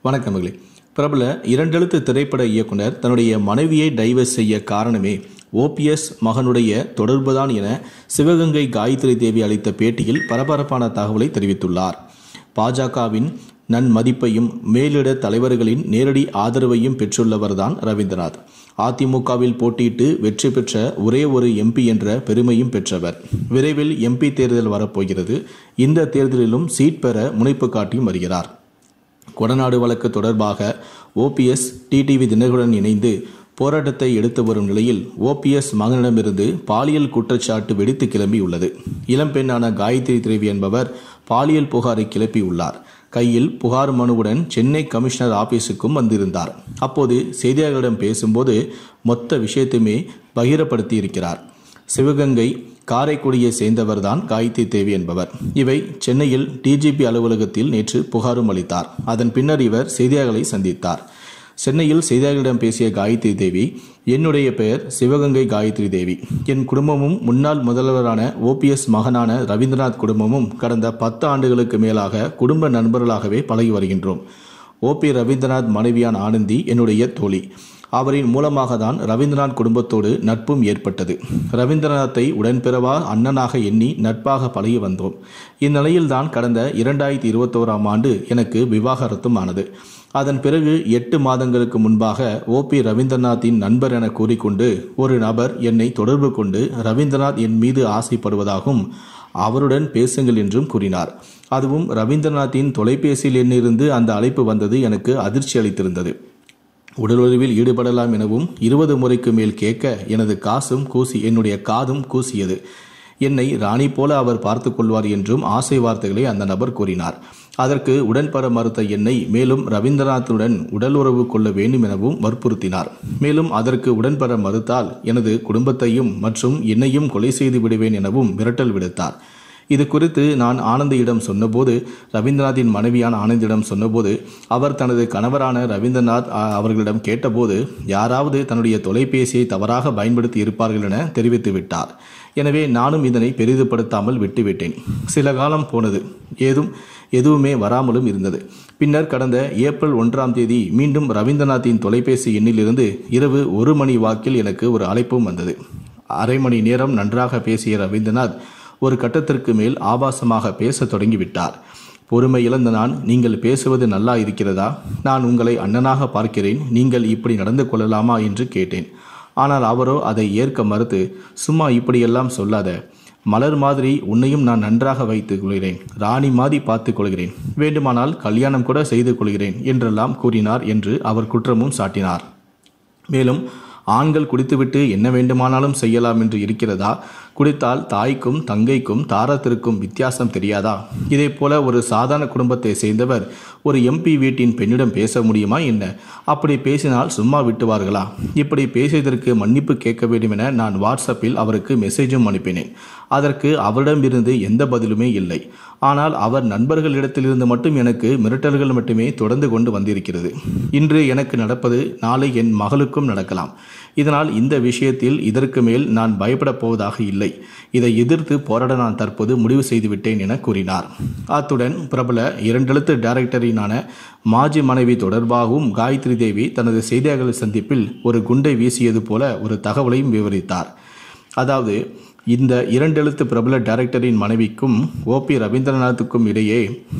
வணக்கம் மகளே பிரபல இரண்டெழுத்து திரைப்பட இயக்குனர் தன்னுடைய மனைவியை டைவர்ஸ் செய்ய காரணமே ஓபிஎஸ் மகனுடைய தொடர்புதான் என சிவகங்கை காயத்ரி தேவி அளித்த பேட்டியில் பரபரப்பான தகவலை தெரிவித்துள்ளார் பாஜகவின் நன்மதிப்பையும் மேலிட தலைவர்களின் நேரடி ஆதரவையும் பெற்றுள்ளவர்தான் ரவீந்திரநாத் அதிமுகவில் போட்டியிட்டு வெற்றி பெற்ற ஒரே ஒரு எம்பி என்ற பெருமையும் பெற்றவர் விரைவில் எம்பி தேர்தல் வரப்போகிறது இந்த தேர்தலிலும் சீட் பெற முனைப்பு காட்டியும் வருகிறார் கொடநாடு வழக்கு தொடர்பாக ஓபிஎஸ் டிடிவி தினகரன் இணைந்து போராட்டத்தை எடுத்து வரும் நிலையில் ஓபிஎஸ் மகனிடமிருந்து பாலியல் குற்றச்சாட்டு வெடித்து கிளம்பியுள்ளது இளம்பெண்ணான காயத்ரி தேவி என்பவர் பாலியல் புகாரை கிளப்பியுள்ளார் கையில் புகார் மனுவுடன் சென்னை கமிஷனர் ஆபீஸுக்கும் வந்திருந்தார் அப்போது செய்தியாளர்களிடம் பேசும்போது மொத்த விஷயத்தையுமே பகிரப்படுத்தி இருக்கிறார் சிவகங்கை காரைக்குடியை சேர்ந்தவர்தான் காயத்ரி தேவி என்பவர் இவை சென்னையில் டிஜிபி அலுவலகத்தில் நேற்று புகாரும் அளித்தார் அதன் பின்னர் இவர் செய்தியாளர்களை சந்தித்தார் சென்னையில் செய்தியாளர்களிடம் பேசிய காயத்ரி தேவி என்னுடைய பெயர் சிவகங்கை காயத்ரி தேவி என் குடும்பமும் முன்னாள் முதல்வரான ஓபிஎஸ் மகனான ரவீந்திரநாத் குடும்பமும் கடந்த பத்து ஆண்டுகளுக்கு மேலாக குடும்ப நண்பர்களாகவே பழகி வருகின்றோம் ஓபி ரவீந்திரநாத் மனைவியான் ஆனந்தி என்னுடைய தோழி அவரின் மூலமாக தான் ரவீந்திரநாத் குடும்பத்தோடு நட்பும் ஏற்பட்டது ரவீந்திரநாத்தை உடன்பிறவா அண்ணனாக எண்ணி நட்பாக பழகி வந்தோம் இந்நிலையில்தான் கடந்த இரண்டாயிரத்தி இருபத்தோராம் ஆண்டு எனக்கு விவாகரத்தும் ஆனது அதன் பிறகு எட்டு மாதங்களுக்கு முன்பாக ஓபி ரவீந்திரநாத்தின் நண்பர் என கூறிக்கொண்டு ஒரு நபர் என்னை தொடர்பு கொண்டு ரவீந்திரநாத் என் மீது ஆசைப்படுவதாகவும் அவருடன் பேசுங்கள் என்றும் கூறினார் அதுவும் ரவீந்திரநாத்தின் தொலைபேசியில் எண்ணிருந்து அந்த அழைப்பு வந்தது எனக்கு அதிர்ச்சி அளித்திருந்தது உடலுறவில் ஈடுபடலாம் எனவும் இருபது முறைக்கு மேல் கேட்க எனது காசும் கூசி என்னுடைய காதும் கூசியது என்னை ராணி போல அவர் பார்த்து கொள்வார் என்றும் ஆசை வார்த்தைகளை அந்த நபர் கூறினார் அதற்கு உடன்பட மறுத்த என்னை மேலும் ரவீந்திரநாத்துடன் உடல் உறவு கொள்ள வேண்டும் எனவும் வற்புறுத்தினார் மேலும் அதற்கு உடன்பட மறுத்தால் எனது குடும்பத்தையும் மற்றும் என்னையும் கொலை செய்து விடுவேன் எனவும் மிரட்டல் விடுத்தார் இது குறித்து நான் ஆனந்தியிடம் சொன்னபோது ரவீந்திரநாத்தின் மனைவியான ஆனந்தியிடம் சொன்னபோது அவர் தனது கணவரான ரவீந்திரநாத் அ, அவர்களிடம் கேட்டபோது யாராவது தன்னுடைய தொலைபேசியை தவறாக பயன்படுத்தி இருப்பார்கள் என தெரிவித்து விட்டார் எனவே நானும் இதனை பெரிதுபடுத்தாமல் விட்டுவிட்டேன் சில காலம் போனது ஏதும் எதுவுமே வராமலும் இருந்தது பின்னர் கடந்த ஏப்ரல் ஒன்றாம் தேதி மீண்டும் ரவீந்திரநாத்தின் தொலைபேசி எண்ணிலிருந்து இரவு ஒரு மணி வாக்கில் எனக்கு ஒரு அழைப்பும் வந்தது அரை மணி நேரம் நன்றாக பேசிய ரவீந்திரநாத் ஒரு கட்டத்திற்கு மேல் ஆபாசமாக பேசத் தொடங்கிவிட்டார் பொறுமை இழந்த நான் நீங்கள் பேசுவது நல்லா இருக்கிறதா நான் உங்களை அண்ணனாக பார்க்கிறேன் நீங்கள் இப்படி நடந்து கொள்ளலாமா என்று கேட்டேன் ஆனால் அவரோ அதை ஏற்க மறுத்து சும்மா இப்படியெல்லாம் சொல்லாத மலர் மாதிரி உன்னையும் நான் நன்றாக வைத்துக் கொள்கிறேன் ராணி மாதிரி பார்த்துக் கொள்கிறேன் வேண்டுமானால் கல்யாணம் கூட செய்து கொள்கிறேன் என்றெல்லாம் கூறினார் என்று அவர் குற்றமும் சாட்டினார் மேலும் ஆண்கள் குடித்துவிட்டு என்ன வேண்டுமானாலும் செய்யலாம் என்று இருக்கிறதா குடித்தால் தாய்க்கும் தங்கைக்கும் தாரத்திற்கும் வித்தியாசம் தெரியாதா இதே போல ஒரு சாதாரண குடும்பத்தை சேர்ந்தவர் ஒரு எம்பி வீட்டின் பெண்ணிடம் பேச முடியுமா என்ன அப்படி பேசினால் சும்மா விட்டுவார்களா இப்படி பேசியதற்கு மன்னிப்பு கேட்க வேண்டும் என நான் வாட்ஸ்அப்பில் அவருக்கு மெசேஜும் அனுப்பினேன் அதற்கு அவரிடமிருந்து எந்த பதிலுமே இல்லை ஆனால் அவர் நண்பர்களிடத்திலிருந்து மட்டும் எனக்கு மிரட்டல்கள் மட்டுமே தொடர்ந்து கொண்டு வந்திருக்கிறது இன்று எனக்கு நடப்பது நாளை என் மகளுக்கும் நடக்கலாம் இதனால் இந்த விஷயத்தில் இதற்கு மேல் நான் பயப்படப் போவதாக இல்லை இதை எதிர்த்து போராட நான் தற்போது முடிவு செய்துவிட்டேன் என கூறினார் அத்துடன் பிரபல இரண்டெழுத்து டைரக்டரினான மாஜி மனைவி தொடர்பாகவும் காயத்ரி தேவி தனது செய்தியாளர் சந்திப்பில் ஒரு குண்டை வீசியது போல ஒரு தகவலையும் விவரித்தார் அதாவது இந்த இரண்டெழுத்து பிரபல டைரக்டரின் மனைவிக்கும் ஓபி ரவீந்திரநாத்துக்கும் இடையே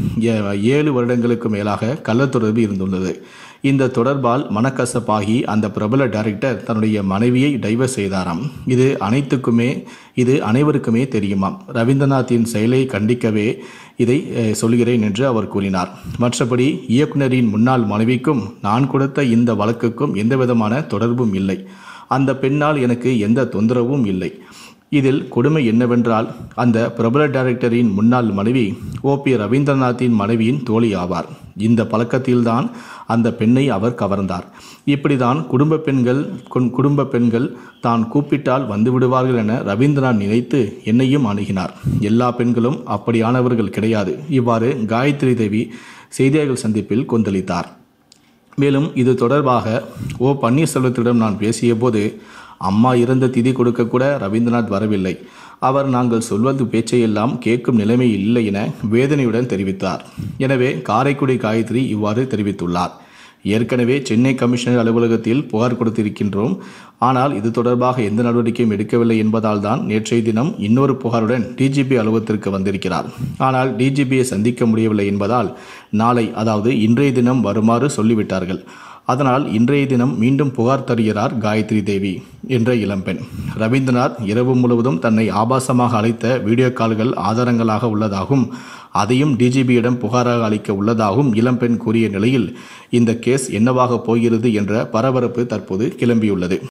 ஏ- ஏழு வருடங்களுக்கு மேலாக கள்ளத்தொடர்பு இருந்துள்ளது இந்த தொடர்பால் மனக்கசப்பாகி அந்த பிரபல டைரக்டர் தன்னுடைய மனைவியை டைவர்ஸ் செய்தாராம் இது அனைத்துக்குமே இது அனைவருக்குமே தெரியுமாம் ரவீந்திரநாத்தின் செயலை கண்டிக்கவே இதை அஹ், சொல்கிறேன் என்று அவர் கூறினார் மற்றபடி இயக்குனரின் முன்னாள் மனைவிக்கும் நான் கொடுத்த இந்த வழக்குக்கும் எந்தவிதமான தொடர்பும் இல்லை அந்த பெண்ணால் எனக்கு எந்த தொந்தரவும் இல்லை இதில் கொடுமை என்னவென்றால் அந்த பிரபல டைரக்டரின் முன்னாள் மனைவி ஓபி ரவீந்திரநாத்தின் மனைவியின் தோழி ஆவார் இந்த பழக்கத்தில்தான் அந்த பெண்ணை அவர் கவர்ந்தார் இப்படிதான் குடும்ப பெண்கள் கொன்- குடும்ப பெண்கள் தான் கூப்பிட்டால் வந்து விடுவார்கள் என ரவீந்திரநாத் நினைத்து என்னையும் அணுகினார் எல்லா பெண்களும் அப்படியானவர்கள் கிடையாது இவ்வாறு காயத்ரி தேவி செய்தியாளர்கள் சந்திப்பில் கொந்தளித்தார் மேலும் இது தொடர்பாக ஓ பன்னீர்செல்வத்திடம் நான் பேசியபோது அம்மா இறந்த திதி கொடுக்க கூட ரவீந்திரநாத் வரவில்லை அவர் நாங்கள் சொல்வது பேச்சையெல்லாம் கேட்கும் நிலைமை இல்லை என வேதனையுடன் தெரிவித்தார் எனவே காரைக்குடி காயத்ரி இவ்வாறு தெரிவித்துள்ளார் ஏற்கனவே சென்னை கமிஷனர் அலுவலகத்தில் புகார் கொடுத்திருக்கின்றோம் ஆனால் இது தொடர்பாக எந்த நடவடிக்கையும் எடுக்கவில்லை என்பதால் தான் நேற்றைய தினம் இன்னொரு புகாருடன் டிஜிபி அலுவலகத்திற்கு வந்திருக்கிறார் ஆனால் டிஜிபியை சந்திக்க முடியவில்லை என்பதால் நாளை அதாவது இன்றைய தினம் வருமாறு சொல்லிவிட்டார்கள் அதனால் இன்றைய தினம் மீண்டும் புகார் தருகிறார் காயத்ரி தேவி என்ற இளம்பெண் ரவீந்திரநாத் இரவு முழுவதும் தன்னை ஆபாசமாக அழைத்த வீடியோ கால்கள் ஆதாரங்களாக உள்ளதாகவும் அதையும் டிஜிபியிடம் புகாராக அளிக்க உள்ளதாகவும் இளம்பெண் கூறிய நிலையில் இந்த கேஸ் என்னவாக போகிறது என்ற பரபரப்பு தற்போது கிளம்பியுள்ளது